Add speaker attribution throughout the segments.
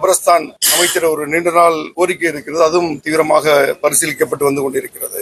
Speaker 1: கபரஸ்தான் அமைத்திட ஒரு நீண்ட நாள் கோரிக்கை இருக்கிறது அதுவும் தீவிரமாக பரிசீலிக்கப்பட்டு வந்து கொண்டிருக்கிறது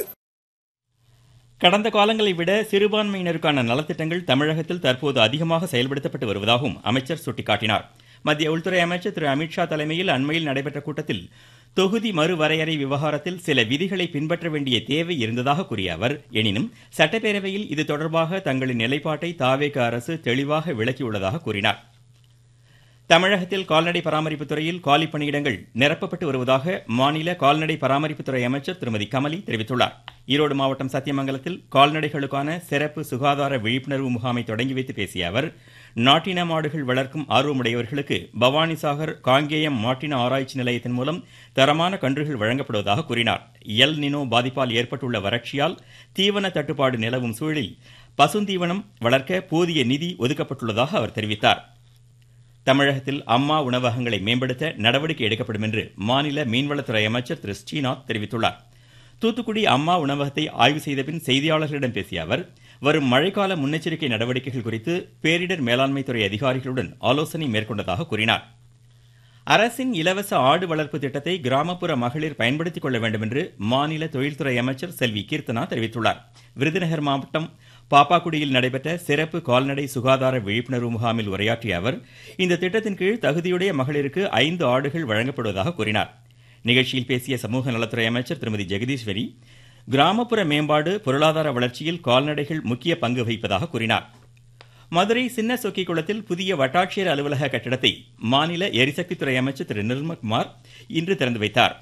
Speaker 2: கடந்த காலங்களை விட சிறுபான்மையினருக்கான நலத்திட்டங்கள் தமிழகத்தில் தற்போது அதிகமாக செயல்படுத்தப்பட்டு வருவதாகவும் அமைச்சர் சுட்டிக்காட்டினார் மத்திய உள்துறை அமைச்சர் திரு அமித்ஷா தலைமையில் அண்மையில் நடைபெற்ற கூட்டத்தில் தொகுதி மறுவரையறை விவகாரத்தில் சில விதிகளை பின்பற்ற வேண்டிய தேவை இருந்ததாக கூறிய அவர் எனினும் சட்டப்பேரவையில் இது தொடர்பாக தங்களின் நிலைப்பாட்டை தாவேக அரசு தெளிவாக விளக்கியுள்ளதாக கூறினார் தமிழகத்தில் கால்நடை பராமரிப்பு துறையில் காலி பணியிடங்கள் நிரப்பப்பட்டு வருவதாக மாநில கால்நடை பராமரிப்புத்துறை அமைச்சர் திருமதி கமலி தெரிவித்துள்ளார் ஈரோடு மாவட்டம் சத்தியமங்கலத்தில் கால்நடைகளுக்கான சிறப்பு சுகாதார விழிப்புணர்வு முகாமை தொடங்கி வைத்து பேசிய அவர் நாட்டின மாடுகள் வளர்க்கும் ஆர்வமுடையவர்களுக்கு பவானிசாகர் காங்கேயம் மாட்டின ஆராய்ச்சி நிலையத்தின் மூலம் தரமான கன்றுகள் வழங்கப்படுவதாக கூறினார் எல் நினோ பாதிப்பால் ஏற்பட்டுள்ள வறட்சியால் தீவன தட்டுப்பாடு நிலவும் சூழலில் பசுந்தீவனம் வளர்க்க போதிய நிதி ஒதுக்கப்பட்டுள்ளதாக அவர் தெரிவித்தார் தமிழகத்தில் அம்மா உணவகங்களை மேம்படுத்த நடவடிக்கை எடுக்கப்படும் என்று மாநில மீன்வளத்துறை அமைச்சர் திரு ஸ்ரீநாத் தெரிவித்துள்ளார் தூத்துக்குடி அம்மா உணவகத்தை ஆய்வு செய்த பின் செய்தியாளர்களிடம் பேசிய அவர் வரும் மழைக்கால முன்னெச்சரிக்கை நடவடிக்கைகள் குறித்து பேரிடர் மேலாண்மை துறை அதிகாரிகளுடன் ஆலோசனை மேற்கொண்டதாக கூறினார் அரசின் இலவச ஆடு வளர்ப்பு திட்டத்தை கிராமப்புற மகளிர் பயன்படுத்திக் கொள்ள வேண்டும் என்று மாநில தொழில்துறை அமைச்சர் செல்வி கீர்த்தனா தெரிவித்துள்ளார் விருதுநகர் மாவட்டம் பாப்பாக்குடியில் நடைபெற்ற சிறப்பு கால்நடை சுகாதார விழிப்புணர்வு முகாமில் உரையாற்றிய அவர் இந்த திட்டத்தின் கீழ் தகுதியுடைய மகளிருக்கு ஐந்து ஆடுகள் வழங்கப்படுவதாக கூறினார் நிகழ்ச்சியில் பேசிய சமூக நலத்துறை அமைச்சர் திருமதி ஜெகதீஸ்வரி கிராமப்புற மேம்பாடு பொருளாதார வளர்ச்சியில் கால்நடைகள் முக்கிய பங்கு வகிப்பதாக கூறினார் மதுரை சின்ன சொக்கிக்குளத்தில் புதிய வட்டாட்சியர் அலுவலக கட்டிடத்தை மாநில எரிசக்தித்துறை அமைச்சர் திரு நிர்மல்குமார் இன்று திறந்து வைத்தார்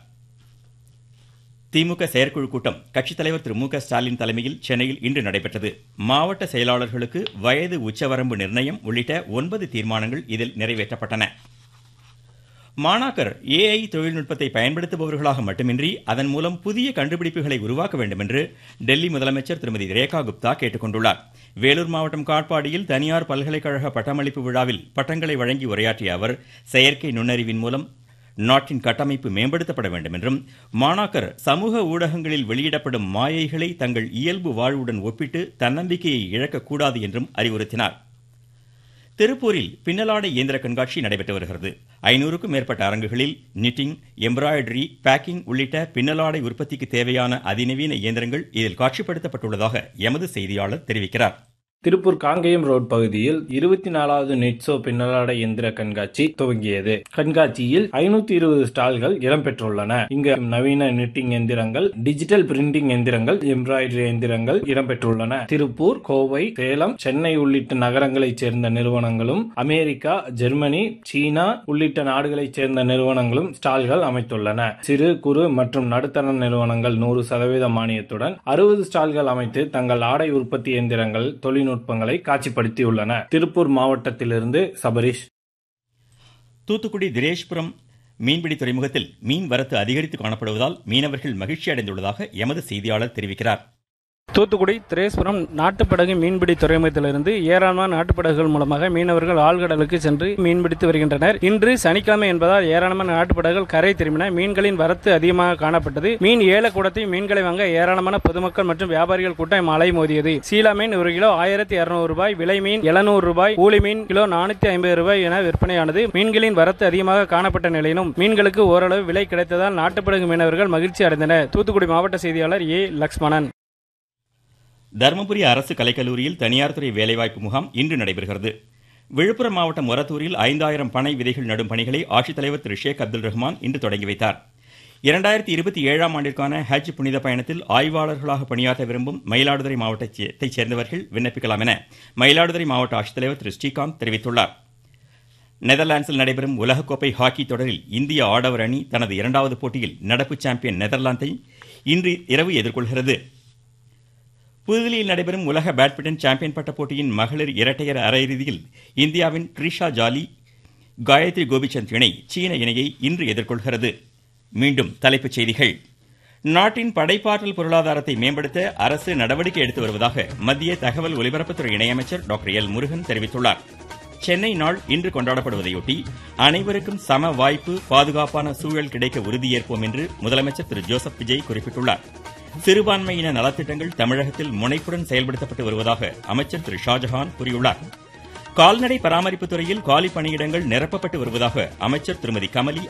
Speaker 2: திமுக செயற்குழு கூட்டம் கட்சித் தலைவர் திரு மு க ஸ்டாலின் தலைமையில் சென்னையில் இன்று நடைபெற்றது மாவட்ட செயலாளர்களுக்கு வயது உச்சவரம்பு நிர்ணயம் உள்ளிட்ட ஒன்பது தீர்மானங்கள் இதில் நிறைவேற்றப்பட்டன மாணாக்கர் ஏஐ தொழில்நுட்பத்தை பயன்படுத்துபவர்களாக மட்டுமின்றி அதன் மூலம் புதிய கண்டுபிடிப்புகளை உருவாக்க வேண்டும் என்று டெல்லி முதலமைச்சர் திருமதி ரேகா குப்தா கேட்டுக்கொண்டுள்ளார் வேலூர் மாவட்டம் காட்பாடியில் தனியார் பல்கலைக்கழக பட்டமளிப்பு விழாவில் பட்டங்களை வழங்கி உரையாற்றிய அவர் செயற்கை நுண்ணறிவின் மூலம் நாட்டின் கட்டமைப்பு மேம்படுத்தப்பட வேண்டும் என்றும் மாணாக்கர் சமூக ஊடகங்களில் வெளியிடப்படும் மாயைகளை தங்கள் இயல்பு வாழ்வுடன் ஒப்பிட்டு தன்னம்பிக்கையை இழக்கக்கூடாது என்றும் அறிவுறுத்தினார் திருப்பூரில் பின்னலாடை இயந்திர கண்காட்சி நடைபெற்று வருகிறது ஐநூறுக்கும் மேற்பட்ட அரங்குகளில் நிட்டிங் எம்ப்ராய்டரி பேக்கிங் உள்ளிட்ட பின்னலாடை உற்பத்திக்கு தேவையான அதிநவீன இயந்திரங்கள் இதில் காட்சிப்படுத்தப்பட்டுள்ளதாக எமது செய்தியாளர் தெரிவிக்கிறார்
Speaker 3: திருப்பூர் காங்கேயம் ரோட் பகுதியில் இருபத்தி நாலாவது நெட்சோ பின்னலாடை எந்திர கண்காட்சி துவங்கியது கண்காட்சியில் ஐநூத்தி இருபது ஸ்டால்கள் இடம்பெற்றுள்ளன இங்கு நவீன நிட்டிங் எந்திரங்கள் டிஜிட்டல் பிரிண்டிங் எந்திரங்கள் எம்ப்ராய்டரி எந்திரங்கள் இடம்பெற்றுள்ளன திருப்பூர் கோவை சேலம் சென்னை உள்ளிட்ட நகரங்களைச் சேர்ந்த நிறுவனங்களும் அமெரிக்கா ஜெர்மனி சீனா உள்ளிட்ட நாடுகளைச் சேர்ந்த நிறுவனங்களும் ஸ்டால்கள் அமைத்துள்ளன சிறு குறு மற்றும் நடுத்தர நிறுவனங்கள் நூறு சதவீத மானியத்துடன் அறுபது ஸ்டால்கள் அமைத்து தங்கள் ஆடை உற்பத்தி எந்திரங்கள் தொழில்நுட்ப தொழில்நுட்பங்களை காட்சிப்படுத்தியுள்ளன திருப்பூர் மாவட்டத்திலிருந்து சபரீஷ்
Speaker 2: தூத்துக்குடி திரேஷ்புரம் மீன்பிடி துறைமுகத்தில் மீன் வரத்து அதிகரித்து காணப்படுவதால் மீனவர்கள் மகிழ்ச்சி அடைந்துள்ளதாக எமது செய்தியாளர் தெரிவிக்கிறார்
Speaker 4: தூத்துக்குடி திரேஸ்புரம் நாட்டுப்படகு மீன்பிடி துறைமுகத்திலிருந்து ஏராளமான நாட்டுப்படகுகள் மூலமாக மீனவர்கள் ஆழ்கடலுக்கு சென்று மீன்பிடித்து வருகின்றனர் இன்று சனிக்கிழமை என்பதால் ஏராளமான நாட்டுப்படகுகள் கரை திரும்பின மீன்களின் வரத்து அதிகமாக காணப்பட்டது மீன் ஏலக்கூடத்தை மீன்களை வாங்க ஏராளமான பொதுமக்கள் மற்றும் வியாபாரிகள் கூட்டம் அலை மோதியது சீலா மீன் ஒரு கிலோ ஆயிரத்தி இருநூறு ரூபாய் விலை மீன் எழுநூறு ரூபாய் ஊளி மீன் கிலோ நானூத்தி ஐம்பது ரூபாய் என விற்பனையானது மீன்களின் வரத்து அதிகமாக காணப்பட்ட நிலையிலும் மீன்களுக்கு ஓரளவு விலை கிடைத்ததால் நாட்டுப்படகு மீனவர்கள் மகிழ்ச்சி அடைந்தனர் தூத்துக்குடி மாவட்ட செய்தியாளர் ஏ லக்ஷ்மணன்
Speaker 2: தருமபுரி அரசு கலைக்கல்லூரியில் தனியார் துறை வேலைவாய்ப்பு முகாம் இன்று நடைபெறுகிறது விழுப்புரம் மாவட்டம் மொரத்தூரில் ஐந்தாயிரம் பனை விதைகள் நடும் பணிகளை ஆட்சித்தலைவர் திரு ஷேக் அப்துல் ரஹ்மான் இன்று தொடங்கி வைத்தார் இரண்டாயிரத்தி இருபத்தி ஏழாம் ஆண்டிற்கான ஹஜ் புனித பயணத்தில் ஆய்வாளர்களாக பணியாற்ற விரும்பும் மயிலாடுதுறை மாவட்டத்தைச் சேர்ந்தவர்கள் விண்ணப்பிக்கலாம் என மயிலாடுதுறை மாவட்ட ஆட்சித்தலைவர் திரு ஸ்ரீகாந்த் தெரிவித்துள்ளார் நெதர்லாண்ட்ஸில் நடைபெறும் உலகக்கோப்பை ஹாக்கி தொடரில் இந்திய ஆடவர் அணி தனது இரண்டாவது போட்டியில் நடப்பு சாம்பியன் நெதர்லாந்தை இன்று இரவு எதிர்கொள்கிறது புதுதில்லியில் நடைபெறும் உலக பேட்மிண்டன் சாம்பியன் பட்ட போட்டியின் மகளிர் இரட்டையர் அரையிறுதியில் இந்தியாவின் ட்ரிஷா ஜாலி காயத்ரி கோபிச்சந்த் இணை சீன இணையை இன்று எதிர்கொள்கிறது மீண்டும் தலைப்புச் செய்திகள் நாட்டின் படைப்பாற்றல் பொருளாதாரத்தை மேம்படுத்த அரசு நடவடிக்கை எடுத்து வருவதாக மத்திய தகவல் ஒலிபரப்புத்துறை இணையமைச்சர் டாக்டர் எல் முருகன் தெரிவித்துள்ளார் சென்னை நாள் இன்று கொண்டாடப்படுவதையொட்டி அனைவருக்கும் சம வாய்ப்பு பாதுகாப்பான சூழல் கிடைக்க உறுதியேற்போம் என்று முதலமைச்சர் திரு ஜோசப் விஜய் குறிப்பிட்டுள்ளார் சிறுபான்மையின நலத்திட்டங்கள் தமிழகத்தில் முனைப்புடன் செயல்படுத்தப்பட்டு வருவதாக அமைச்சர் திரு ஷாஜஹான் கூறியுள்ளார் கால்நடை பராமரிப்பு துறையில் காலி பணியிடங்கள் நிரப்பப்பட்டு வருவதாக அமைச்சர் திருமதி கமலி